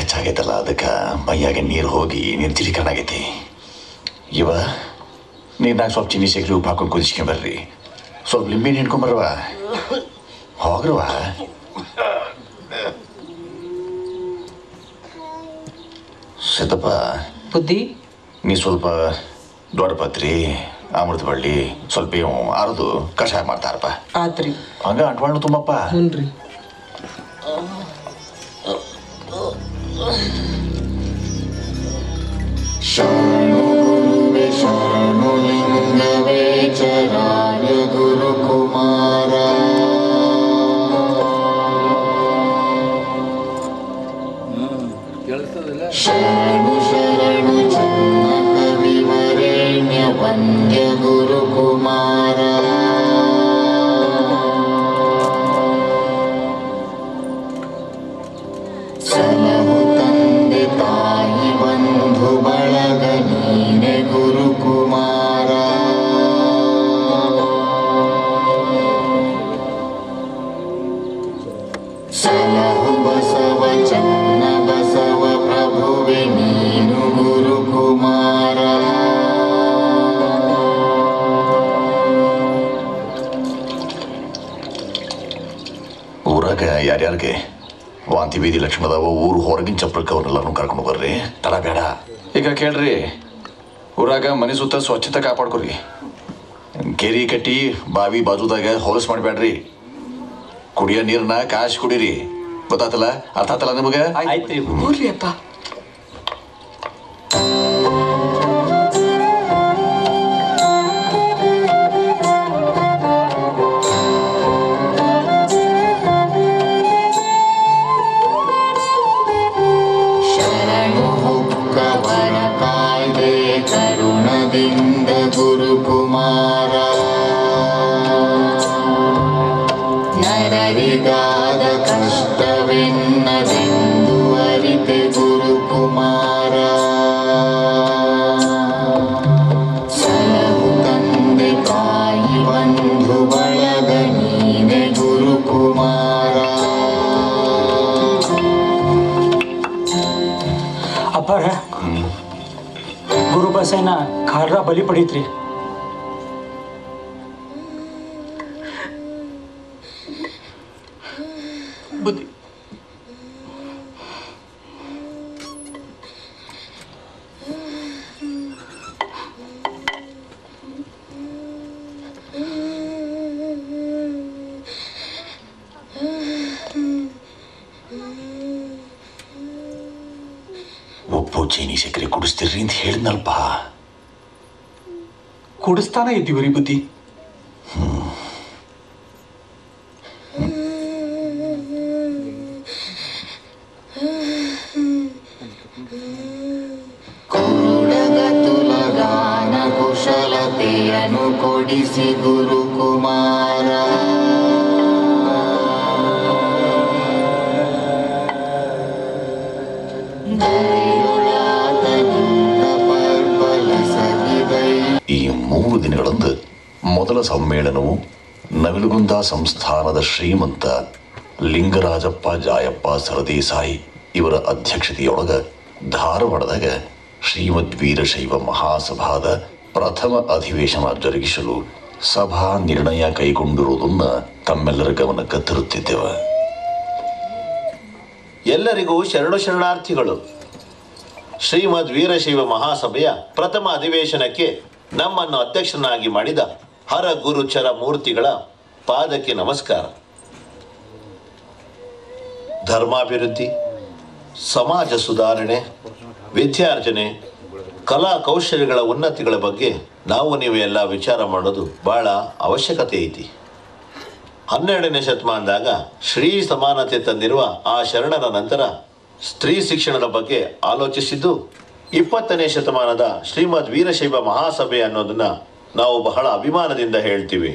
ಹೆಚ್ಚಾಗೈತಲ್ಲ ಅದಕ್ಕೆ ಮೈಯಾಗೆ ನೀರು ಹೋಗಿ ನಿರ್ಜಲೀಕರಣ ಆಗೈತಿ ಇವ ನೀರ್ನಾಗ ಸ್ವಲ್ಪ ಚಿನ್ನಿ ಸಿಗ್ರಿ ಉಪ್ಪು ಹಾಕೊಂಡು ಕುದಿಸ್ಕೊಂಬರ್ರಿ ಸ್ವಲ್ಪ ಲಿಂಬೆಹಣ್ಣು ಹಿಡ್ಕೊಂಬರ್ವ ಹೋಗ್ರವ ಸಿದ್ದಪ್ಪ ಬುದ್ಧಿ ನೀ ಸ್ವಲ್ಪ ದೊಡ್ಡ ಪತ್ರಿ ಅಮೃತ ಬಳ್ಳಿ ಸ್ವಲ್ಪ ಇವು ಅರ್ದು ಕಷಾಯ ಮಾಡ್ತಾರಪ್ಪ ಆತ್ರಿ ಹಂಗ ಅಂಟ್ವಾಳು ತುಂಬಪ್ಪ ಹ್ಞೂನ್ರಿ ಶರಣುಲಿಂಗವೇ ಚರಾಯ ಗುರುಕುಮಾರ ಶರಣು ಶರಣು ಜನ್ಮ ಕವಿವರೇಣ್ಯ ವಂದ್ಯ ಗುರುಕುಮಾರ ಸಲಹು ತಂದೆ ತಾಯಿ ಬಂಧು ಬಳಗ ನೀನೆ ಗುರುಕುಮಾರ ಸಲಹು ಬಸವ ಚನ್ನ ಬಸವ ಪ್ರಭುವೆ ನೀನು ಗುರುಕುಮಾರ ಊರಾಗ ಯಾರ್ಯಾರಿಗೆ ವಾಂತಿ ಬೀದಿ ಲಕ್ಷಣದವ ಊರು ಹೊರಗಿನ ಚಪ್ರಕ್ಕೆ ಅವ್ರನ್ನೆಲ್ಲರೂ ಕರ್ಕೊಂಡು ಬರ್ರಿ ತಡ ಬೇಡ ಈಗ ಕೇಳ್ರಿ ಊರಾಗ ಮನೆ ಸುತ್ತ ಸ್ವಚ್ಛತೆ ಕಾಪಾಡ್ಕೊರಿ ಕೆರಿ ಕಟ್ಟಿ ಬಾವಿ ಬಾಜುದಾಗ ಹೊಲಸ್ ಮಾಡಬೇಡ್ರಿ ಕುಡಿಯೋ ನೀರನ್ನ ಕಾಶ್ ಕುಡೀರಿ ಗೊತ್ತಾತಲ್ಲ ಅರ್ಥ ಆತಲ್ಲ ನಿಮಗೆ ಆಯ್ತ್ರಿ ಹ್ಞೂನ್ರಿ ಅಪ್ಪ ಶರಣು ಹೊಕ್ಕವರ ಕಾಯ್ದೆ ಕರುಣದಿಂದ ಗುರುಕುಮಾರ ನರರಿಗಾದ ಕಷ್ಟವೆನ್ನದೆಂದು ಅರಿತೆ ಗುರುಕುಮಾರ ಸಲಹು ತಂದೆ ತಾಯಿ ಬಂಧು ಬಳಗ ನೀನೆ ಗುರುಕುಮಾರ ಅಪ್ಪಾರ ಗುರು ಬಸಯ್ಯನ ಖಾರ ಬಲಿ ಪಡೀತ್ರಿ ಬುದ್ಧಿ ಉಪ್ಪು ಚೀನಿ ಸಕ್ಕರೆ ಕುಡಿಸ್ತಿರ್ರಿ ಅಂತ ಹೇಳಿದ್ನಲ್ಪ ಕುಡಿಸ್ತಾನ ಇದ್ದೀವ್ರಿ ಬುದ್ಧಿ ಕುರುಡಗ ತುಲಗಾನ ಕುಶಲತೆಯನ್ನು ಕೊಡಿಸಿ ಗುರುಕುಮಾರ ದರೆಯೊಳಾತನಿಂದ ಪರ್ಪಲ ಸಗಿದೈ ಈ ಮೂರು ದಿನಗಳಂದು ಮೊದಲ ಸಮ್ಮೇಳನವು ನವಿಲುಗುಂದ ಸಂಸ್ಥಾನದ ಶ್ರೀಮಂತ ಲಿಂಗರಾಜಪ್ಪ ಜಾಯಪ್ಪ ಸರದೇಸಾಯಿ ಇವರ ಅಧ್ಯಕ್ಷತೆಯೊಳಗ ಧಾರವಾಡದಾಗ ಶ್ರೀಮದ್ ವೀರಶೈವ ಮಹಾಸಭಾದ ಪ್ರಥಮ ಅಧಿವೇಶನ ಜರುಗಿಸಲು ಸಭಾ ನಿರ್ಣಯ ಕೈಗೊಂಡಿರುವುದನ್ನ ತಮ್ಮೆಲ್ಲರ ಗಮನಕ್ಕೆ ತರುತ್ತಿದ್ದೆವು ಎಲ್ಲರಿಗೂ ಶರಣು ಶರಣಾರ್ಥಿಗಳು ಶ್ರೀಮದ್ ವೀರಶೈವ ಮಹಾಸಭೆಯ ಪ್ರಥಮ ಅಧಿವೇಶನಕ್ಕೆ ನಮ್ಮನ್ನು ಅಧ್ಯಕ್ಷನಾಗಿ ಮಾಡಿದ ಹರ ಗುರುಚರ ಮೂರ್ತಿಗಳ ಪಾದಕ್ಕೆ ನಮಸ್ಕಾರ ಧರ್ಮಾಭಿವೃದ್ಧಿ ಸಮಾಜ ಸುಧಾರಣೆ ವಿದ್ಯಾರ್ಜನೆ ಕಲಾ ಕೌಶಲ್ಯಗಳ ಉನ್ನತಿಗಳ ಬಗ್ಗೆ ನಾವು ನೀವು ಎಲ್ಲ ವಿಚಾರ ಮಾಡೋದು ಬಹಳ ಅವಶ್ಯಕತೆ ಐತಿ ಹನ್ನೆರಡನೇ ಶತಮಾನದಾಗ ಶ್ರೀ ಸಮಾನತೆ ತಂದಿರುವ ಆ ಶರಣರ ನಂತರ ಸ್ತ್ರೀ ಶಿಕ್ಷಣದ ಬಗ್ಗೆ ಆಲೋಚಿಸಿದ್ದು ಇಪ್ಪತ್ತನೇ ಶತಮಾನದ ಶ್ರೀಮದ್ ವೀರಶೈವ ಮಹಾಸಭೆ ಅನ್ನೋದನ್ನ ನಾವು ಬಹಳ ಅಭಿಮಾನದಿಂದ ಹೇಳ್ತೀವಿ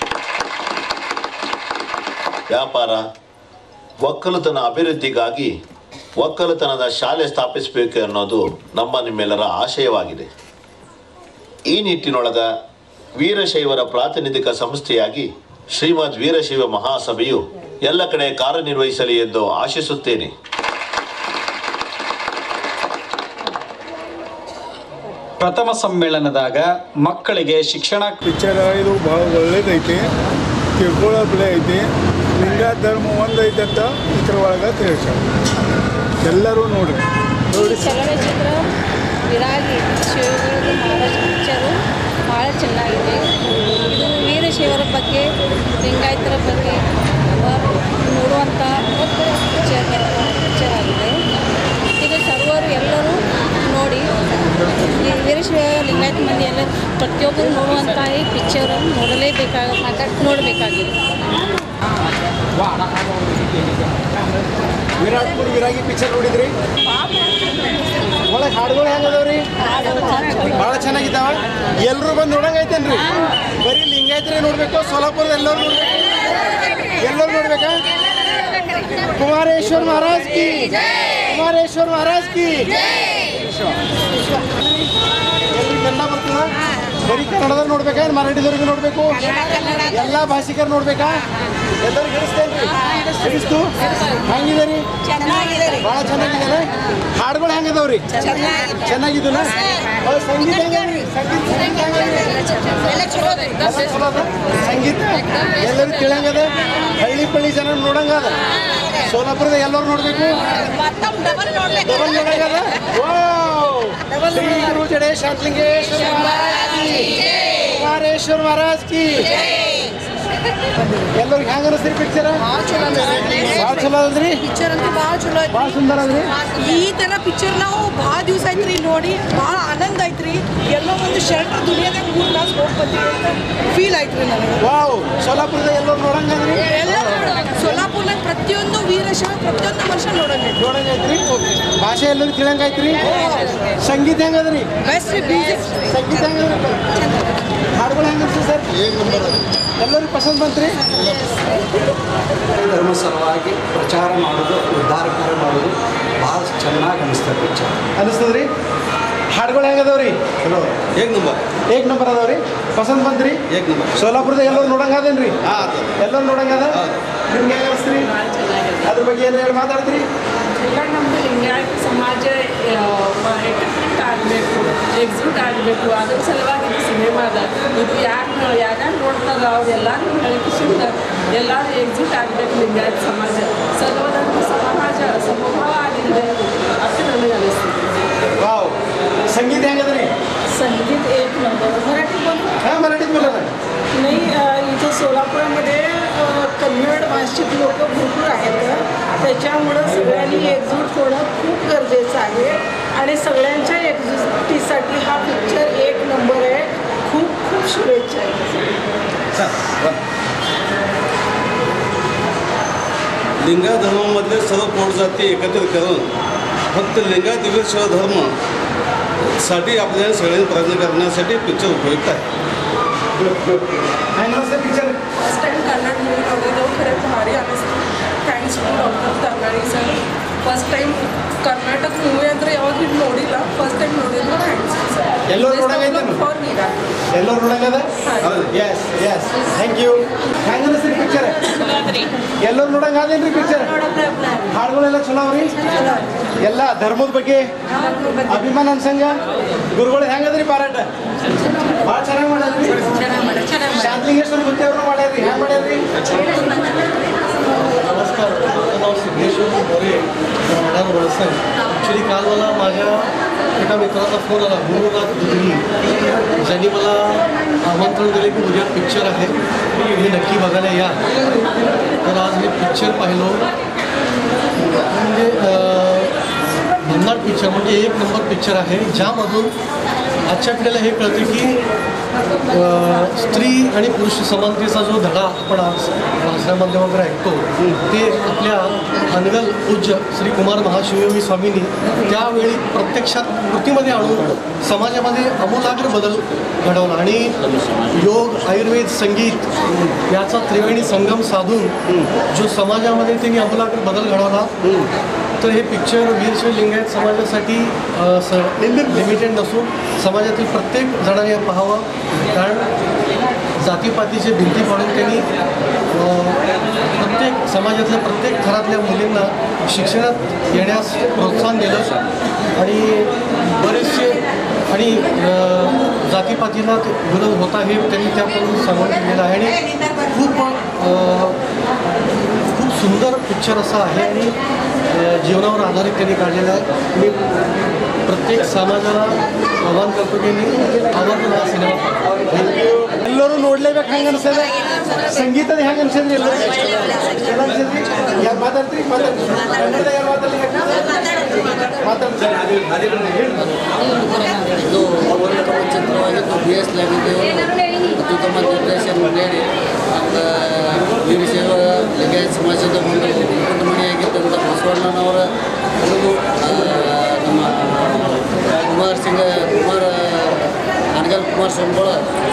ವ್ಯಾಪಾರ ಒಕ್ಕಲುತನ ಅಭಿವೃದ್ಧಿಗಾಗಿ ಒಕ್ಕಲುತನದ ಶಾಲೆ ಸ್ಥಾಪಿಸಬೇಕು ಅನ್ನೋದು ನಮ್ಮ ನಿಮ್ಮೆಲ್ಲರ ಆಶಯವಾಗಿದೆ ಈ ನಿಟ್ಟಿನೊಳಗ ವೀರಶೈವರ ಪ್ರಾತಿನಿಧಿಕ ಸಂಸ್ಥೆಯಾಗಿ ಶ್ರೀಮದ್ ವೀರಶೈವ ಮಹಾಸಭೆಯು ಎಲ್ಲ ಕಡೆ ಕಾರ್ಯನಿರ್ವಹಿಸಲಿ ಎಂದು ಆಶಿಸುತ್ತೇನೆ ಪ್ರಥಮ ಸಮ್ಮೇಳನದಾಗ ಮಕ್ಕಳಿಗೆ ಶಿಕ್ಷಣ ಪಿಕ್ಚರ್ ಇದು ಭಾಳ ಒಳ್ಳೇದೈತಿ ತಿಳ್ಕೊಳ್ಳೋಪ್ಲೆ ಐತಿ ಲಿಂಗ ಧರ್ಮ ಒಂದು ಐತೆ ಅಂತ ಇದ್ರ ಒಳಗೆ ತಿಳಿಸ್ಯಾರ ಎಲ್ಲರೂ ನೋಡ್ರಿ ಈ ಚಲನಚಿತ್ರ ವಿರಾಗಿ ಶಿವಗುರುದು ಮಹಾರಾಜ್ ಪಿಕ್ಚರು ಭಾಳ ಚೆನ್ನಾಗಿದೆ ಇದು ವೀರಶೈವರ ಬಗ್ಗೆ ಲಿಂಗಾಯತರ ಬಗ್ಗೆ ಹಲವಾರು ನೋಡುವಂಥ ಪಿಕ್ಚರ್ ಪಿಕ್ಚರ್ ಆಗಿದೆ ಇದು ಸರ್ವರು ಎಲ್ಲರೂ ನೋಡಿ ಈ ವೀರಶೈವ ಲಿಂಗಾಯತ ಮಂದಿ ಎಲ್ಲ ಪ್ರತಿಯೊಬ್ಬರು ನೋಡುವಂಥ ಈ ಪಿಕ್ಚರ್ ನೋಡಲೇಬೇಕಾಗ ನೋಡಬೇಕಾಗಿದೆ ವಿರಾಟ್ ಕೊಹ್ಲಿ ವಿರಾಗಿ ಪಿಕ್ಚರ್ ನೋಡಿದ್ರಿ ಒಳಗೆ ಹಾಡುಗಳು ಹೆಂಗದವ್ರಿ ಭಾಳ ಚೆನ್ನಾಗಿದ್ದಾವ ಎಲ್ಲರೂ ಬಂದು ನೋಡಂಗೈತೇನ್ರಿ ಬರೀ ಲಿಂಗಾಯತರೇ ನೋಡ್ಬೇಕು ಸೋಲಾಪುರದ ಎಲ್ಲರೂ ನೋಡ್ಬೇಕು ಎಲ್ಲರೂ ನೋಡ್ಬೇಕಾ ಕುಮಾರೇಶ್ವರ್ ಮಹಾರಾಜ್ ಕಿ ಕುಮಾರೇಶ್ವರ್ ಮಹಾರಾಜ್ ಕಿ ಎಲ್ರಿಗೂ ಕನ್ನಡ ಬರ್ತದ ಬರೀ ಕನ್ನಡದಲ್ಲಿ ನೋಡ್ಬೇಕಾ ಏನ್ ಮರಾಠಿದವ್ರಿಗೆ ನೋಡ್ಬೇಕು ಎಲ್ಲ ಭಾಷಿಕರು ನೋಡ್ಬೇಕಾ ಎಲ್ಲರಿಗೂ ಹಿಡಿಸ್ತೇನ್ರಿ ಹಿಡಿಸ್ತು ಹೆಂಗಿದೆ ರೀ ಭಾಳ ಚೆನ್ನಾಗಿದೆ ಹಾಡುಗಳು ಹೆಂಗದವ್ರಿ ಚೆನ್ನಾಗಿದ್ದಲ್ಲ ಸಂಗೀತ ಹೆಂಗದ್ರಿ ಸಂಗೀತ ಸಂಗೀತ ಹೆಂಗದ್ರಿ? ಎಲ್ಲ ಚಲೋ ಅದ? ಸಂಗೀತ ಎಲ್ಲರೂ ತಿಳಂಗದ ಹಳ್ಳಿ ಪಳ್ಳಿ ಜನ ನೋಡಂಗದ ಸೋಲಾಪುರದ ಎಲ್ಲರೂ ನೋಡ್ಬೇಕು ಡಬಲ್ ನೋಡಂಗದ ವಾವ್! ಶ್ರೀ ಗುರು ಜಡೇ ಶಾಂತಲಿಂಗೇಶ್ವರ ಮಹಾರಾಜ್ ಕಿ ಕುಮಾರೇಶ್ವರ ಮಹಾರಾಜ್ ಕಿ ಎಲ್ಲರಿಗೆ ಹೆಂಗ ಅನಿಸ್ತೀರಿ ಪಿಕ್ಚರ್ ಭಾಳ ಚಲೋ ಅದ್ರಿ ಪಿಕ್ಚರ್ ಅಂತೂ ಭಾಳ ಚಲೋ ಐತ್ರಿ ಭಾಳ ಸುಂದರ ಅದ್ರಿ ಈ ತರ ಪಿಕ್ಚರ್ ನಾವು ಭಾಳ ದಿವಸ ಐತ್ರಿ ನೋಡಿ ಭಾಳ ಆನಂದ ಐತ್ರಿ ಎಲ್ಲೋ ಒಂದು ಶರ್ಟ್ ದುನಿಯಾದಾಗ ಮೂರು ತಾಸು ಹೋಗಿ ಬಂದಿವಿ ಅಂತ ಫೀಲ್ ಐತ್ರಿ ನನಗೆ ವಾವ್ ಸೋಲಾಪುರದ ಎಲ್ಲರೂ ನೋಡಂಗದ್ರಿ ಎಲ್ಲ ಸೊಲ್ಲಾಪುರ್ನಾಗ ಪ್ರತಿಯೊಂದು ವೀರಶೈವ ಪ್ರತಿಯೊಂದು ವರ್ಷ ನೋಡಂಗೆ ನೋಡಂಗೈತ್ರಿ ಭಾಷೆ ಎಲ್ಲರೂ ತಿಳಂಗೈತ್ರಿ ಸಂಗೀತ ಹೆಂಗದ್ರಿ ಬೆಸ್ಟ್ ಮ್ಯೂಸಿಕ್ ಸಂಗೀತ ಹೆಂಗದ್ರಿ ಹಾಡುಗಳು ಹೆಂಗನ್ಸಿ ಸರ್ ಎಲ್ಲರಿಗೂ ಪಸಂದ್ ಬಂತ್ರಿ ಧರ್ಮ ಸಲುವಾಗಿ ಪ್ರಚಾರ ಮಾಡೋದು ಉದ್ಧಾರ ಕಾರ್ಯ ಮಾಡೋದು ಭಾಳ ಚೆನ್ನಾಗಿ ಅನಿಸ್ತದೆ ಪಿಕ್ಚರ್ ಅನಿಸ್ತದ್ರಿ ಹಾಡುಗಳು ಹೆಂಗದವ್ರಿ ಚಲೋ ಹೇಗೆ ನಂಬರ್ ಏಕ್ ನಂಬರ್ ಅದಾವ್ರಿ ಪಸಂದ್ ಬಂತ್ರಿ ಏಕ್ ನಂಬರ್ ಸೋಲಾಪುರದ ಎಲ್ಲರೂ ನೋಡಂಗದೇನ್ರಿ ಎಲ್ಲರೂ ನೋಡಂಗದ ನಿಮ್ಗೆ ಹೆಂಗ ಅನಿಸ್ತ್ರಿ ಅದ್ರ ಬಗ್ಗೆ ಏನು ಹೇಳಿ ಮಾತಾಡ್ತೀರಿ ಎಲ್ಲ ನಮ್ಮದು ಲಿಂಗಾಯತ ಸಮಾಜ ಎಕಟ್ರಿಟ್ ಆಗಬೇಕು ಎಕ್ಸಿಟ್ ಆಗಬೇಕು ಅದ್ರ ಸಲುವಾಗಿ ಇದು ಸಿನಿಮಾದ ಇದು ಯಾರು ಯಾರ್ಯಾರು ನೋಡ್ತಾರ ಅವ್ರೆಲ್ಲರೂ ಬೆಳಕಿಸಿಂದ ಎಲ್ಲರೂ ಎಕ್ಸಿಟ್ ಆಗಬೇಕು ಲಿಂಗಾಯತ ಸಮಾಜ ಸರ್ವದಂತ ಸಮಾಜ ಸಮಭಾವ ಆಗಿರಬೇಕು ಅಂತ ನನಗೆ ಅನಿಸ್ತದೆ ವಾವ್ ಸಂಗೀತ ಹೆಂಗದ್ರಿ संगीत एक नंबर मराठी बोल हा मराठीत बोला ना नाही अ, इथे सोलापुरामध्ये अ, कन्नड भाषिक लोक भरपूर आहेत त्याच्यामुळं सगळ्यांनी एकजूट होणं खूप गरजेचं आहे आणि सगळ्यांच्या एकजुटीसाठी हा पिक्चर एक नंबर आहे खूप खूप शुभेच्छा आहेत लिंगा धर्मामधले सर्व पोटजाती एकत्रित करून फक्त लिंगायत विवेक धर्म साठी आपल्याला सगळ्यांनी प्रयत्न करण्यासाठी पिक्चर उपयुक्त आहे ಹೆಂಗ ಅನಿಸ್ತದೆ picture first time Kannada movie ನೋಡಿದ್ದು ಖರೆ ಭಾರಿ ಅನಿಸ್ತು thanks to doctor Tarnali sir first time Karnataka movie ಅಂದ್ರೆ ಯಾವಾಗ ಹಿಂಗೆ ನೋಡಿಲ್ಲ ಫಸ್ಟ್ ಟೈಮ್ ನೋಡಿದ್ರು ಥ್ಯಾಂಕ್ಸ್ ಸರ್ ಎಲ್ಲರೂ ನೋಡಂಗೈತೇನು? ಫಾರ್ ಮೀರಾ ಎಲ್ಲರೂ ನೋಡಂಗದ ಎಸ್ ಎಸ್ ಥ್ಯಾಂಕ್ ಯು ಹೆಂಗ ಅನಿಸ್ತೀರಿ ಪಿಕ್ಚರ್ ಎಲ್ಲರೂ ನೋಡಂಗದೇನ್ರಿ ಪಿಕ್ಚರ್ ಹಾಡುಗಳೆಲ್ಲ ಚಲೋ ಅವ್ರಿ ಎಲ್ಲ ಧರ್ಮದ ಬಗ್ಗೆ ಅಭಿಮಾನ ಅನ್ಸಂಗ ಗುರುಗಳು ಹೆಂಗದ್ರಿ ಪಾರಾಟ ಭಾಳ ಚೆನ್ನಾಗಿ ಮಾಡ್ಯಾರ್ರಿ ಶಾಂತಲಿಂಗೇಶ್ವರ ಗುತ್ತಿ ಅವ್ರು ಮಾಡ್ಯಾರ್ರಿ ಹೆಂಗ್ ಮಾಡ್ಯಾರ್ರಿ नमस्कार माझं नाव सिद्धेश्वर मोरे राहणार वळसंग ॲक्च्युली काल मला माझ्या एका मित्राचा फोन आला गुरुनाथ दुधरी ज्यांनी मला आमंत्रण दिले की उद्या पिक्चर आहे हे नक्की बघायला या तर आज मी पिक्चर पाहिलो म्हणजे अं, भन्नाट पिक्चर म्हणजे एक नंबर पिक्चर आहे ज्यामधून आजच्या पिढीला हे कळते की अं, स्त्री आणि पुरुष समानतेचा जो धडा आपण आज भाषणामध्ये वगैरे ऐकतो ते आपल्या अनगल पूज्य श्री कुमार महाशिवयोगी स्वामींनी त्यावेळी प्रत्यक्षात कृतीमध्ये आणून समाजामध्ये आमूलाग्र बदल घडवला आणि योग आयुर्वेद संगीत याचा त्रिवेणी संगम साधून जो समाजामध्ये त्यांनी आमूलाग्र बदल घडवला तर हे पिक्चर वीरशैव लिंगायत समाजासाठी अ, स लिमिटेड नसून समाजातील प्रत्येक जणांनी हे पाहावं कारण जातीपातीचे भिंती पाडून त्यांनी अ, प्रत्येक समाजातल्या प्रत्येक थरातल्या मुलींना शिक्षणात येण्यास प्रोत्साहन दिलं आणि बरेचसे आणि अं, जातीपातीला ते विरोध होता हे त्यांनी त्यापासून सांगून दिलेलं आहे आणि खूप अं, खूप सुंदर पिक्चर असा आहे आणि अं, जीवनावर आधारित त्यांनी काढलेला आहे मी प्रत्येक समाजाला आव्हान करतो की मी आवडतो हा सिनेमा ಎಲ್ಲರೂ ನೋಡ್ಲೇಬೇಕು ಹೆಂಗೆ ಅನ್ಸದ ಸಂಗೀತದ ಹೆಂಗೆ ಅನ್ಸದ್ರಿ ಎಲ್ಲರೂ ಎಲ್ಲ ಅನ್ಸದ್ರಿ ಯಾರು ಮಾತಾಡ್ತೀರಿ ಮಾತಾಡ್ತೀರಿ ಕನ್ನಡದಾಗ ಯಾರು ಮಾತಾಡ್ಲಿ ಇದು ಅತ್ಯುತ್ತಮ ಚಿತ್ರವಾಗಿದ್ದು ಬಿ ಎಸ್ ಲಾಗಿದ್ದು ಅತ್ಯುತ್ತಮ ನಿರ್ದೇಶನ ನೀಡಿ ನಮ್ದು ವೀರಶೈವ ಲಿಂಗಾಯತ ಸಮಾಜದ ಒಂದು ಮುಖಂಡಮಣಿಯಾಗಿದ್ದಂಥ ಬಸವಣ್ಣನವರ ಹುಡುಗು ನಮ್ಮ ಕುಮಾರ್ ಸಿಂಗ್ ಕುಮಾರ್ ಅನಗಲ್ ಕುಮಾರ್ ಸ್ವಾಮಿಗಳ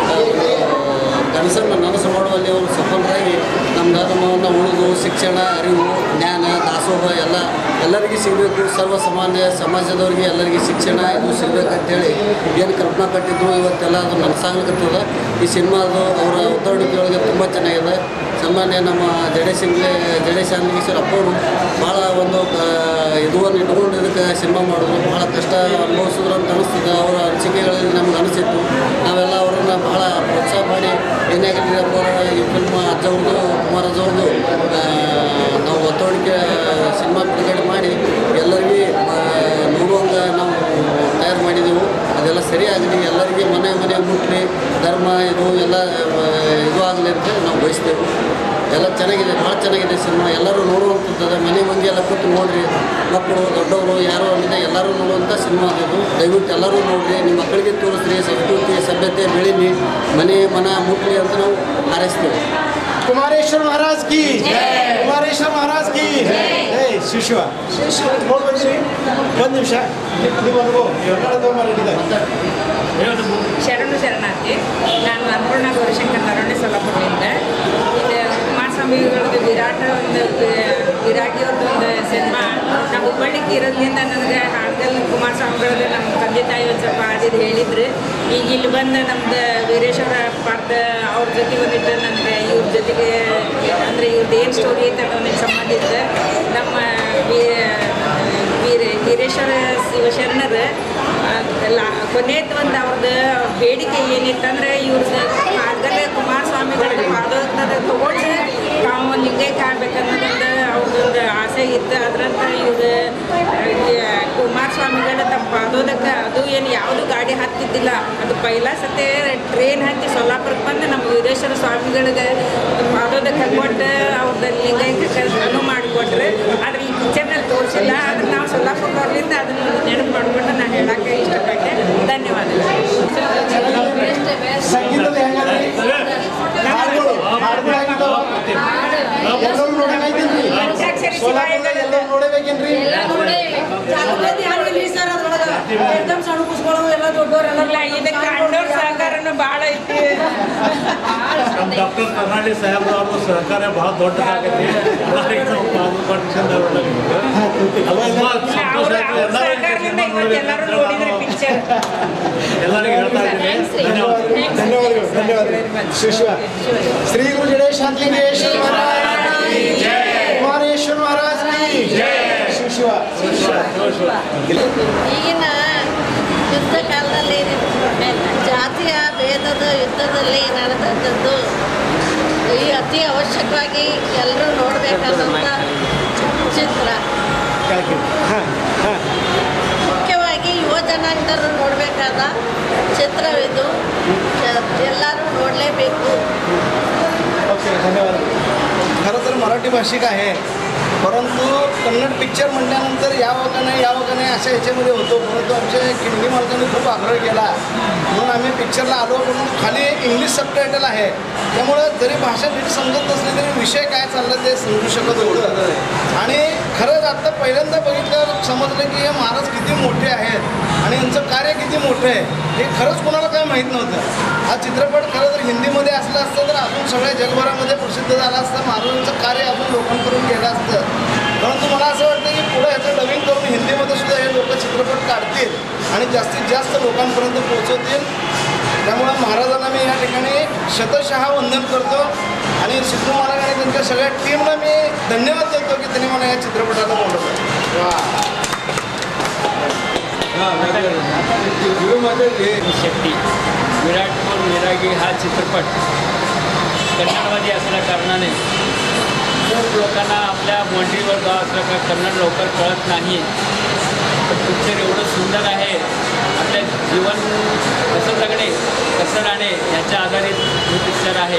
ಕನಸನ್ನು ನನಸು ಮಾಡುವಲ್ಲಿ ಅವರು ಸಫಲರಾಗಿ ನಮ್ಮ ಧರ್ಮವನ್ನು ಉಳಿದು ಶಿಕ್ಷಣ ಅರಿವು ಜ್ಞಾನ ದಾಸೋಹ ಎಲ್ಲ ಎಲ್ಲರಿಗೂ ಸಿಗಬೇಕು ಸರ್ವ ಸಾಮಾನ್ಯ ಸಮಾಜದವರಿಗೆ ಎಲ್ಲರಿಗೂ ಶಿಕ್ಷಣ ಇದು ಸಿಗಬೇಕಂತೇಳಿ ಏನು ಕಲ್ಪನಾ ಕಟ್ಟಿದ್ರು ಇವತ್ತೆಲ್ಲ ಅದು ನನಸಾಗ್ಲಿಕ್ಕತ್ತದ ಈ ಸಿನಿಮಾದು ಅವರ ಒತ್ತಡಕ್ಕೆ ಒಳಗೆ ತುಂಬ ಚೆನ್ನಾಗಿದೆ ಸಾಮಾನ್ಯ ನಮ್ಮ ಜಡೇಶ್ ಇಂಗ್ಲೆ ಜಡೇಶ್ ಅನ್ನಗೇಶ್ವರ ಅಪ್ಪವರು ಭಾಳ ಒಂದು ಇದನ್ನು ಇಟ್ಕೊಂಡು ಇದಕ್ಕೆ ಸಿನಿಮಾ ಮಾಡಿದ್ರು ಭಾಳ ಕಷ್ಟ ಅನುಭವಿಸಿದ್ರು ಅಂತ ಅನಿಸ್ತದೆ ಅವರ ಅನಿಸಿಕೆಗಳಲ್ಲಿ ನಮ್ಗೆ ಅನಿಸಿತ್ತು ನಾವೆಲ್ಲ ಅವರನ್ನು ಬಹಳ ಪ್ರೋತ್ಸಾಹ ಮಾಡಿ ಏನೇ ಆಗಲಿ ಅವರ ಈ ಫಿಲ್ಮ್ ಅಜ್ಜವ್ರದ್ದು ಕುಮಾರ್ ಅಜ್ಜವ್ರದ್ದು ಆ, ನಾವು ಒತ್ತೊಡಿಕೆ ಸಿನಿಮಾ ಬಿಡುಗಡೆ ಮಾಡಿ ಎಲ್ಲರಿಗೂ ಆ, ನೋಡುವಂಗೆ ನಾವು ತಯಾರು ಮಾಡಿದೆವು ಅದೆಲ್ಲ ಸರಿಯಾಗಲಿ ಎಲ್ಲರಿಗೆ ಮನೆ ಮನೆ ಮುಟ್ಲಿ ಧರ್ಮ ಇದು ಎಲ್ಲ ಆ, ಇದು ಆಗಲಿ ಅಂತ ನಾವು ಬಯಸ್ತೇವೆ ಎಲ್ಲ ಚೆನ್ನಾಗಿದೆ ಭಾಳ ಚೆನ್ನಾಗಿದೆ ಸಿನಿಮಾ ಎಲ್ಲರೂ ನೋಡುವಂಥದ್ದು ಮನೆ ಮಂದಿ ಎಲ್ಲ ಕೂತು ನೋಡ್ರಿ ಮಕ್ಕಳು ದೊಡ್ಡವರು ಯಾರು ಅನ್ನದೆ ಎಲ್ಲರೂ ನೋಡುವಂಥ ಸಿನಿಮಾ ಅದು ದಯವಿಟ್ಟು ಎಲ್ಲರೂ ನೋಡ್ರಿ ನಿಮ್ಮ ಮಕ್ಕಳಿಗೆ ತೋರಿಸ್ರಿ ಸಂಸ್ಕೃತಿ ಸಭ್ಯತೆ ಬೆಳೀಲಿ ಮನೆ ಮನ ಮುಟ್ಲಿ ಅಂತ ನಾವು ಹಾರೈಸ್ತೇವೆ ಕುಮಾರೇಶ್ವರ ಮಹಾರಾಜ್ ಕಿ ಕುಮಾರೇಶ್ವರ ಮಹಾರಾಜ್ ಕಿ ಏ ಶಿಶುವ ನೋಡಿ ಬಂದಿರಿ ಒಂದು ನಿಮಿಷ ನೀವು ಅನುಭವ ಕನ್ನಡದ ಮಾಡಿದ್ದಾರೆ ಶರಣು ಶರಣಾರ್ಥಿ ನಾನು ಅನ್ನಪೂರ್ಣ ಗೌರಿಶಂಕರ್ ನರವಣೆ ಸೊಲ್ಲಾಪುರದಿಂದ ಇದು ಕುಮಾರಸ್ವಾಮಿಗಳದ್ದು ವಿರಾಟ ಒಂದು ವಿರಾಟಿಯವ್ರದ್ದು ಒಂದು ಸಿನಿಮಾ ನಾವು ಹುಬ್ಬಳ್ಳಿಗೆ ಇರೋದ್ರಿಂದ ನನಗೆ ಹಾಡ್ಗಲ್ ಕುಮಾರಸ್ವಾಮಿಗಳದ್ದು ನಮ್ಮ ತಂದೆ ತಾಯಿ ಒಂದು ಸ್ವಲ್ಪ ಆದಿದ್ದು ಹೇಳಿದ್ರು ಈಗ ಇಲ್ಲಿ ಬಂದು ನಮ್ದು ವೀರೇಶ್ವರ ಪಾಠ ಅವ್ರ ಜೊತೆ ಬಂದಿದ್ದು ನನಗೆ ಇವ್ರ ಜೊತೆಗೆ ಅಂದರೆ ಇವ್ರದ್ದು ಏನು ಸ್ಟೋರಿ ಐತೆ ಅನ್ನೋದಕ್ಕೆ ಸಂಬಂಧ ಇತ್ತು ನಮ್ಮ ವೀ- ವೀರ ವೀರೇಶ್ವರ ಶಿವಶರಣರ ಎಲ್ಲ ಕೊನೆಯದು ಒಂದು ಅವ್ರದ್ದು ಬೇಡಿಕೆ ಏನಿತ್ತಂದ್ರೆ ಇವ್ರದ್ದು ಮಾರ್ಗದ ಕುಮಾರಸ್ವಾಮಿಗಳಿಗೆ ಪಾದೋತ್ತದ ತಗೊಂಡು ತಾವು ಲಿಂಗೈಕ್ಯ ಆಗ್ಬೇಕನ್ನೋದೊಂದು ಅವ್ರದ್ದೊಂದು ಆಸೆ ಇತ್ತು ಅದರಂತ ಇವ್ರು ಕುಮಾರಸ್ವಾಮಿಗಳ ತಮ್ಮ ಪಾದೋದಕ್ಕೆ ಅದು ಏನು ಯಾವುದು ಗಾಡಿ ಹತ್ತಿದ್ದಿಲ್ಲ ಅದು ಪೈಲ ಸತೆ ಟ್ರೈನ್ ಹತ್ತಿ ಸೊಲ್ಲಾಪುರಕ್ಕೆ ಬಂದು ನಮ್ಮ ವೀರೇಶ್ವರ ಸ್ವಾಮಿಗಳಿಗೆ ಪಾದೋದಕ್ಕೆ ಕೊಟ್ಟು ಅವ್ರದ್ದು ಲಿಂಗೈಕ್ಯಕ್ಕೆ ಅನು ಮಾಡಿಕೊಟ್ರೆ ಆದ್ರೆ ಈ ಪಿಕ್ಚರ್ನಲ್ಲಿ ತೋರಿಸಿಲ್ಲ ಆದ್ರೆ ನಾವು ಸೊಲ್ಲಾಪುರದವ್ರಿಂದ ಅದನ್ನು ನೆನಪು ಮಾಡಿಕೊಂಡು ನಾನು ಹೇಳಕ್ಕೆ ಇಷ್ಟಪಟ್ಟೆ ಧನ್ಯವಾದಗಳು ಸಂಗೀತದ ಹೆಂಗದ್ರಿ ಹಾಡುಗಳು ಹಾಡುಗಳು ಹೆಂಗಿದಾವ ಎಲ್ಲರೂ ನೋಡಂಗೈತೇನ್ರಿ ಸೋಲಾಪುರದಾಗ ಎಲ್ಲರೂ ನೋಡಬೇಕೇನ್ರಿ एकदम ಸಣ್ಣ ಕುಸ್ಕೊಳ್ಳೋದು ಎಲ್ಲ ದೊಡ್ಡವರೆಲ್ಲ ಇಲ್ಲ ಇದಕ್ಕೆ ಅಣ್ಣವ್ರ ಸಹಕಾರನೂ ಭಾಳ ಐತಿ ನಮ್ಮ ಡಾಕ್ಟರ್ ಕರ್ನಾಳಿ ಸಾಹೇಬ್ರ ಅವ್ರ ಸಹಕಾರ ಬಹಳ ದೊಡ್ಡದಾಗೈತಿ ಎಲ್ಲರಿಗೆ ನಾವು ಕಾಂಪಿಟೇಷನ್ ಸಂತೋಷ ಆಯ್ತು ಎಲ್ಲರಿಗೂ ಸಿನಿಮಾ ಎಲ್ಲರೂ ನೋಡಿದ್ರೆ ಪಿಕ್ಚರ್ ಎಲ್ಲರಿಗೂ ಹೇಳ್ತಾ ಇದ್ದೀನಿ ಧನ್ಯವಾದ ಧನ್ಯವಾದಗಳು ಧನ್ಯವಾದಗಳು ಶಿಶುವ ಶ್ರೀ ಗುರು ಜಡೇಶ್ ಹಂತಲಿಂಗೇಶ್ವರ ಮಹಾರಾಜ್ ಕಿ ಜೈ ಕುಮಾರೇಶ್ವರ ಮಹಾರಾಜ್ ಕಿ ಜೈ ಶಿಶುವ ಈಗಿನ ಯುದ್ಧ ಕಾಲದಲ್ಲಿ ಜಾತಿಯ ಭೇದದ ಯುದ್ಧದಲ್ಲಿ ನಡೆದದ್ದು ಈ ಅತಿ ಅವಶ್ಯಕವಾಗಿ ಎಲ್ಲರೂ ನೋಡಬೇಕಾದಂಥ ಚಿತ್ರ ಹಾಂ ಹಾಂ ಮುಖ್ಯವಾಗಿ ಯುವ ಜನಾಂಗದವರು ನೋಡಬೇಕಾದ ಚಿತ್ರವಿದು ಎಲ್ಲರೂ ನೋಡಲೇಬೇಕು ओके धन्यवाद खरं तर मराठी भाषिक आहे परंतु कन्नड पिक्चर म्हटल्यानंतर यावं का नाही यावं का नाही अशा ह्याच्यामध्ये होतो परंतु आमच्या किंडी मालकांनी खूप आग्रह केला म्हणून आम्ही पिक्चरला आलो म्हणून खाली इंग्लिश सबटायटल आहे त्यामुळं जरी भाषा नीट समजत नसली तरी विषय काय चालला ते समजू शकत होतं आणि खरंच आत्ता पहिल्यांदा बघितलं समजलं की हे महाराज किती मोठे आहेत आणि यांचं कार्य किती मोठं आहे हे खरंच कोणाला काय माहीत नव्हतं हा चित्रपट खरं तर हिंदीमध्ये असला असतं तर अजून सगळ्या जगभरामध्ये प्रसिद्ध झाला असतं महाराजांचं कार्य अजून लोकांपर्यंत गेलं असतं परंतु मला असं वाटतं की पुढे ह्याचं डबिंग करून हिंदीमध्ये सुद्धा हे लोक चित्रपट काढतील आणि जास्तीत जास्त लोकांपर्यंत पोहोचवतील त्यामुळं महाराजांना मी या ठिकाणी शतशः वंदन करतो आणि सिद्धू महाराज आणि त्यांच्या सगळ्या टीमला मी धन्यवाद देतो की त्यांनी मला या चित्रपटाला बोलवलं वा शक्ती विराट कोहली विरागी हा चित्रपट कन्नडमध्ये असल्या कारणाने खूप लोकांना आपल्या मोंडीवर गाव असलं का कन्नड लवकर कळत नाही पण पिक्चर एवढं सुंदर आहे आपल्या जीवन कसं जगणे कसं राहणे याच्या आधारित हे पिक्चर आहे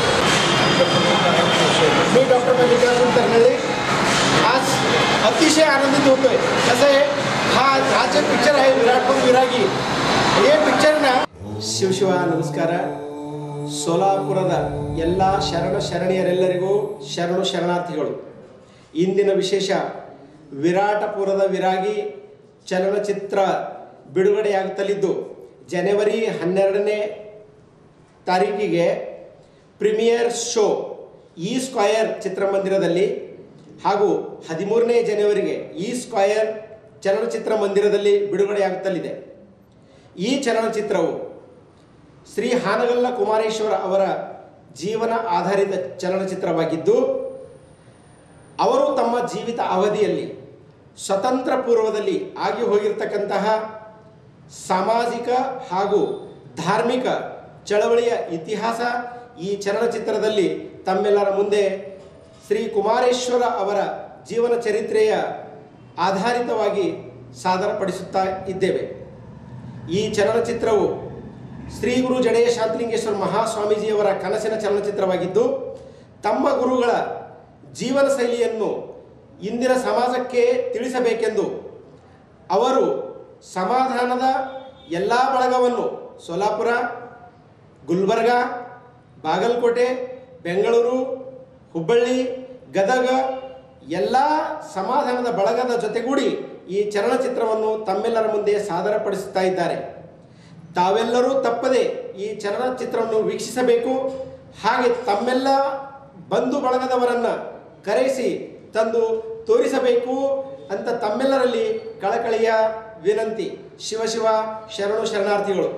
मी डॉक्टर मल्लिकार्जुन तरनळे आज अतिशय आनंदित होतोय कसं आहे हा हा जे पिक्चर आहे विराट कोहली विराಗಿ ಈ ಪಿಕ್ಚರ್ನ ಶಿವಶಿವ ನಮಸ್ಕಾರ ಸೋಲಾಪುರದ ಎಲ್ಲ ಶರಣ ಶರಣೀಯರೆಲ್ಲರಿಗೂ ಶರಣು ಶರಣಾರ್ಥಿಗಳು ಇಂದಿನ ವಿಶೇಷ ವಿರಾಟಪುರದ ವಿರಾಗಿ ಚಲನಚಿತ್ರ ಬಿಡುಗಡೆಯಾಗುತ್ತಲಿದ್ದು ಜನವರಿ ಹನ್ನೆರಡನೇ ತಾರೀಕಿಗೆ ಪ್ರೀಮಿಯರ್ ಶೋ ಈ ಸ್ಕ್ವಯರ್ ಚಿತ್ರಮಂದಿರದಲ್ಲಿ ಹಾಗೂ ಹದಿಮೂರನೇ ಜನವರಿಗೆ ಈ ಸ್ಕ್ವಯರ್ ಚಲನಚಿತ್ರ ಮಂದಿರದಲ್ಲಿ ಬಿಡುಗಡೆಯಾಗುತ್ತಲಿದೆ ಈ ಚಲನಚಿತ್ರವು ಶ್ರೀ ಹಾನಗಲ್ಲ ಕುಮಾರೇಶ್ವರ ಅವರ ಜೀವನ ಆಧಾರಿತ ಚಲನಚಿತ್ರವಾಗಿದ್ದು ಅವರು ತಮ್ಮ ಜೀವಿತ ಅವಧಿಯಲ್ಲಿ ಸ್ವತಂತ್ರ ಪೂರ್ವದಲ್ಲಿ ಆಗಿ ಹೋಗಿರ್ತಕ್ಕಂತಹ ಸಾಮಾಜಿಕ ಹಾಗೂ ಧಾರ್ಮಿಕ ಚಳವಳಿಯ ಇತಿಹಾಸ ಈ ಚಲನಚಿತ್ರದಲ್ಲಿ ತಮ್ಮೆಲ್ಲರ ಮುಂದೆ ಶ್ರೀ ಕುಮಾರೇಶ್ವರ ಅವರ ಜೀವನ ಚರಿತ್ರೆಯ ಆಧಾರಿತವಾಗಿ ಸಾದರಪಡಿಸುತ್ತಾ ಇದ್ದೇವೆ ಈ ಚಲನಚಿತ್ರವು ಶ್ರೀ ಗುರು ಜಡೆಯ ಶಾಂತಲಿಂಗೇಶ್ವರ ಮಹಾಸ್ವಾಮೀಜಿಯವರ ಕನಸಿನ ಚಲನಚಿತ್ರವಾಗಿದ್ದು ತಮ್ಮ ಗುರುಗಳ ಜೀವನ ಶೈಲಿಯನ್ನು ಇಂದಿನ ಸಮಾಜಕ್ಕೆ ತಿಳಿಸಬೇಕೆಂದು ಅವರು ಸಮಾಧಾನದ ಎಲ್ಲ ಬಳಗವನ್ನು ಸೋಲಾಪುರ ಗುಲ್ಬರ್ಗ ಬಾಗಲಕೋಟೆ ಬೆಂಗಳೂರು ಹುಬ್ಬಳ್ಳಿ ಗದಗ ಎಲ್ಲ ಸಮಾಧಾನದ ಬಳಗದ ಜೊತೆಗೂಡಿ ಈ ಚಲನಚಿತ್ರವನ್ನು ತಮ್ಮೆಲ್ಲರ ಮುಂದೆ ಸಾದರಪಡಿಸುತ್ತಾ ಇದ್ದಾರೆ ತಾವೆಲ್ಲರೂ ತಪ್ಪದೆ ಈ ಚಲನಚಿತ್ರವನ್ನು ವೀಕ್ಷಿಸಬೇಕು ಹಾಗೆ ತಮ್ಮೆಲ್ಲ ಬಂಧು ಬಳಗದವರನ್ನು ಕರೆಸಿ ತಂದು ತೋರಿಸಬೇಕು ಅಂತ ತಮ್ಮೆಲ್ಲರಲ್ಲಿ ಕಳಕಳಿಯ ವಿನಂತಿ ಶಿವಶಿವ ಶರಣು ಶರಣಾರ್ಥಿಗಳು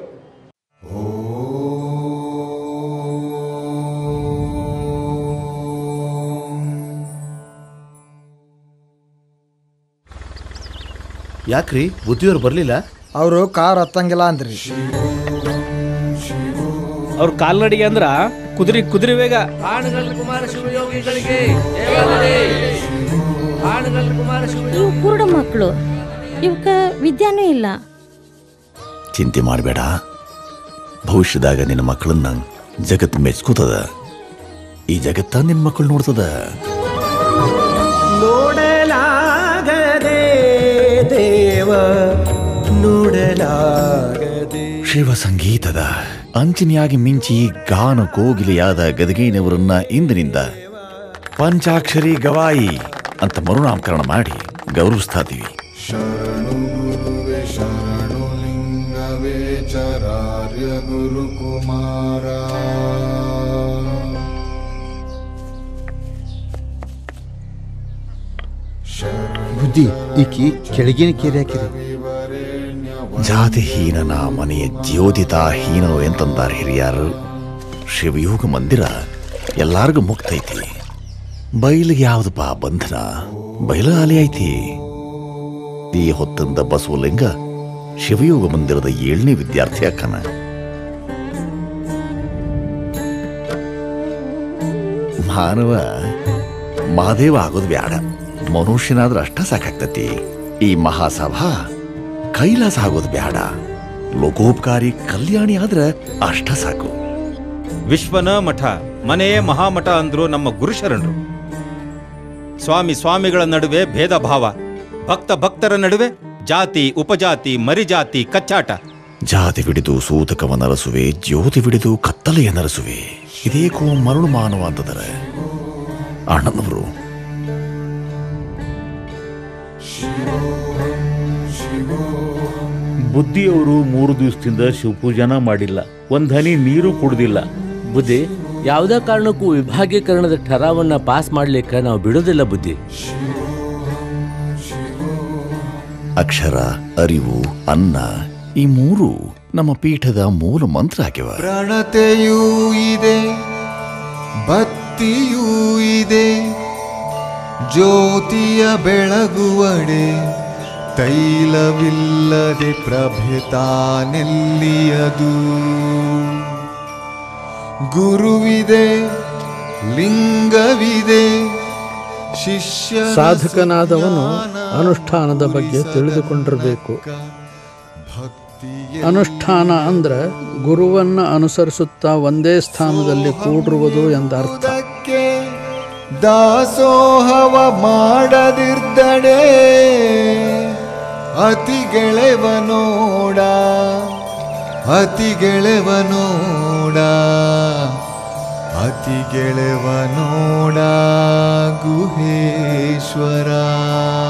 ಯಾಕ್ರಿ ಬುದ್ಧಿಯವ್ರು ಬರಲಿಲ್ಲ ಅವರು ಕಾರ್ ಹತ್ತಂಗಿಲ್ಲ ಅಂದ್ರಿ ಅವ್ರ ಕಾಲ್ನಡಿಗೆ ಅಂದ್ರ ಕುದುರೆ ಕುದುರೆ ವೇಗ ಆಣಗಲ್ ಕುಮಾರ ಶಿವಯೋಗಿಗಳಿಗೆ ದೇವಾಲಯ ಆಣಗಲ್ ಕುಮಾರ ಶಿವ ಇವು ಕುರುಡ ಮಕ್ಕಳು ಇವಕ್ಕ ವಿದ್ಯಾನೂ ಇಲ್ಲ ಚಿಂತೆ ಮಾಡಬೇಡ ಭವಿಷ್ಯದಾಗ ನಿನ್ನ ಮಕ್ಕಳನ್ನ ಜಗತ್ತು ಮೆಚ್ಕೋತದ ಈ ಜಗತ್ತ ನಿನ್ನ ಮಕ್ಕಳು ನೋಡ್ತದ ನೋಡಲಾಗದೆ ದೇವ ನೋಡಲಾಗದೆ ಶಿವ ಸಂಗೀತದ ಅಂಚಿನಿಯಾಗಿ ಮಿಂಚಿ ಗಾನ ಕೋಗಿಲೆಯಾದ ಗದಗಿನವರನ್ನ ಇಂದಿನಿಂದ ಪಂಚಾಕ್ಷರಿ ಗವಾಯಿ ಅಂತ ಮರುನಾಮಕರಣ ಮಾಡಿ ಗೌರವಿಸ್ತಾ ಇದೀವಿ ಶರಣು ಗುರುವೆ ಶರಣು ಲಿಂಗವೇ ಚರಾರ್ಯ ಗುರುಕುಮಾರ ಬುದ್ಧಿ ಈಕಿ ಕೆಳಗಿನ ಕೇರಿ ಹಾಕಿರಿ ಜಾತಿಹೀನನ ಮನೆಯ ಜ್ಯೋತಿತಾಹೀನನು ಎಂತಂದಾರ ಹಿರಿಯರು ಶಿವಯೋಗ ಮಂದಿರ ಎಲ್ಲಾರ್ಗೂ ಮುಕ್ತೈತಿ ಬಯಲಿಗೆ ಯಾವ್ದಪ್ಪ ಬಂಧನ ಬಯಲ ಅಲೆ ಐತಿ ಈ ಹೊತ್ತಿಂದ ಬಸವಲಿಂಗ ಶಿವಯೋಗ ಮಂದಿರದ ಏಳನೇ ವಿದ್ಯಾರ್ಥಿ ಅಕ್ಕನ ಮಾನವ ಮಹಾದೇವ ಆಗೋದು ಬ್ಯಾಡ ಮನುಷ್ಯನಾದ್ರೆ ಅಷ್ಟ ಸಾಕಾಗ್ತತಿ ಈ ಮಹಾಸಭಾ ಕೈಲಾಸ ಆಗೋದು ಬ್ಯಾಡ ಲೋಕೋಪಕಾರಿ ಕಲ್ಯಾಣಿ ಆದ್ರೆ ಅಷ್ಟ ಸಾಕು ವಿಶ್ವನ ಮಠ ಮನೆಯೇ ಮಹಾಮಠ ಅಂದ್ರು ನಮ್ಮ ಗುರುಶರಣರು ಸ್ವಾಮಿ ಸ್ವಾಮಿಗಳ ನಡುವೆ ಭೇದ ಭಾವ ಭಕ್ತ ಭಕ್ತರ ನಡುವೆ ಜಾತಿ ಉಪಜಾತಿ ಮರಿಜಾತಿ ಕಚ್ಚಾಟ ಜಾತಿ ಬಿಡಿದು ಸೂತಕವ ನರಸುವೆ ಜ್ಯೋತಿ ಬಿಡಿದು ಕತ್ತಲೆಯ ನರಸುವೆ ಇದೇಕೋ ಮರಳು ಮಾನವ ಅಂತದರೆ ಅಣ್ಣನವರು ಬುದ್ಧಿಯವರು ಮೂರು ದಿವಸದಿಂದ ಶಿವಪೂಜನ ಮಾಡಿಲ್ಲ ಒಂದ್ ಹನಿ ನೀರು ಕುಡ್ದಿಲ್ಲ ಬುದ್ಧಿ ಯಾವುದೇ ಕಾರಣಕ್ಕೂ ವಿಭಾಗೀಕರಣದ ಠರಾವನ್ನ ಪಾಸ್ ಮಾಡ್ಲಿಕ್ಕೆ ನಾವು ಬಿಡೋದಿಲ್ಲ ಬುದ್ಧಿ ಅಕ್ಷರ ಅರಿವು ಅನ್ನ ಈ ಮೂರು ನಮ್ಮ ಪೀಠದ ಮೂಲ ಮಂತ್ರ ಆಗ್ಯವ ಪ್ರಣತೆಯೂ ಇದೆ ಭಕ್ತಿಯೂ ಇದೆ ಜ್ಯೋತಿಯ ಬೆಳಗುವಡೆ ತೈಲವಿಲ್ಲದೆ ಪ್ರಭೆತಾನೆಲ್ಲಿಯದು ಗುರುವಿದೆ ಲಿಂಗವಿದೆ ಶಿಷ್ಯ ಸಾಧಕನಾದವನು ಅನುಷ್ಠಾನದ ಬಗ್ಗೆ ತಿಳಿದುಕೊಂಡಿರಬೇಕು ಅನುಷ್ಠಾನ ಅಂದ್ರೆ ಗುರುವನ್ನ ಅನುಸರಿಸುತ್ತಾ ಒಂದೇ ಸ್ಥಾನದಲ್ಲಿ ಕೂಡಿರುವುದು ಎಂದರ್ಥ ದಾಸೋಹವ ಮಾಡದಿರ್ದಡೆ ಅತಿ ಗೆಳೆವನೋಡ ಅತಿ ಗೆಳೆವನೋಡ ಅತಿ ಗೆಳೆವನೋಡ ಗುಹೇಶ್ವರ